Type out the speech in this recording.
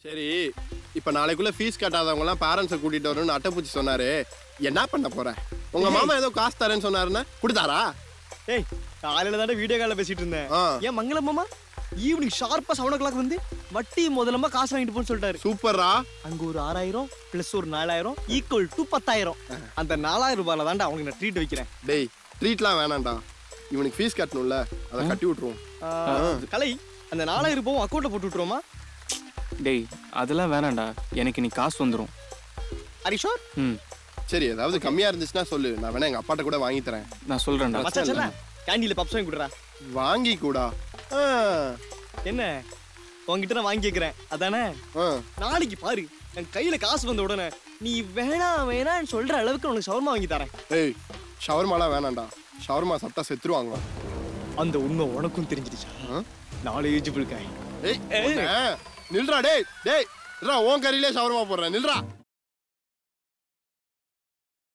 சரி இப்ப நாளைக்குள்ள ஃபீஸ் கட்டாதவங்க எல்லாம் பேரண்ட்ஸை கூட்டிட்டு வரணும்னு அட்டைப்பூச்சி சொன்னாரு என்ன பண்ண போற உங்க மாமா ஏதோ காசு தரேன்னு சொன்னாருன்னா கொடுத்தாரா ஏய் காலையில தானே வீடியோ காலில் பேசிட்டு இருந்தேன் ஆ. ஏன் மங்களம் மாமா ஈவினிங் ஷார்ப்பா செவன் ஓ கிளாக் வந்து வட்டி முதலமா காசு வாங்கிட்டு போன்னு சொல்லிட்டாரு சூப்பர்ரா அங்க ஒரு ஆறாயிரம் பிளஸ் ஒரு நாலாயிரம் ஈக்குவல் டு பத்தாயிரம் அந்த நாலாயிரம் ரூபாயில தான்டா அவனுக்கு நான் ட்ரீட் வைக்கிறேன் டேய் ட்ரீட்லாம் வேணாம்டா இவனுக்கு ஃபீஸ் கட்டணும்ல அதை கட்டி விட்டுருவோம் ஆ, கலை அந்த நாலாயிரம் ரூபாயும் அக்கௌண்ட்ல போட்டு விட்டுருவோமா டேய் அதெல்லாம் வேணாம்டா எனக்கு நீ காசு வந்துடும் ஹரிஷோர் ம் சரி ஏதாவது கம்மியா இருந்துச்சுன்னா சொல்லு நான் வேணா எங்க அப்பாட்ட கூட வாங்கி தரேன் நான் சொல்கிறேன்டா மச்சான் சொல்ல கேண்டீன்ல பப்ஸ் வாங்கி கொடுறா வாங்கி கூடா ஆ, என்ன உன்கிட்ட நான் வாங்கி கேட்கிறேன் அதானே ஆ. நாளைக்கு பாரு என் கையில காசு வந்த உடனே நீ வேணாம் வேணாம்னு சொல்ற அளவுக்கு உனக்கு ஷவர்மா வாங்கி தரேன் ஏய் ஷவர்மாலாம் வேணாம்டா ஷவர்மா சாப்பிட்டா செத்துருவாங்க அந்த உண்மை உனக்கும் தெரிஞ்சிடுச்சா ஆ? நாலேஜபிள் காய் ஏய் உன்னை- நில்றா டேய் டேய் நில்றா உன் கறியிலே ஷவர்மா போடுறேன் நில்றா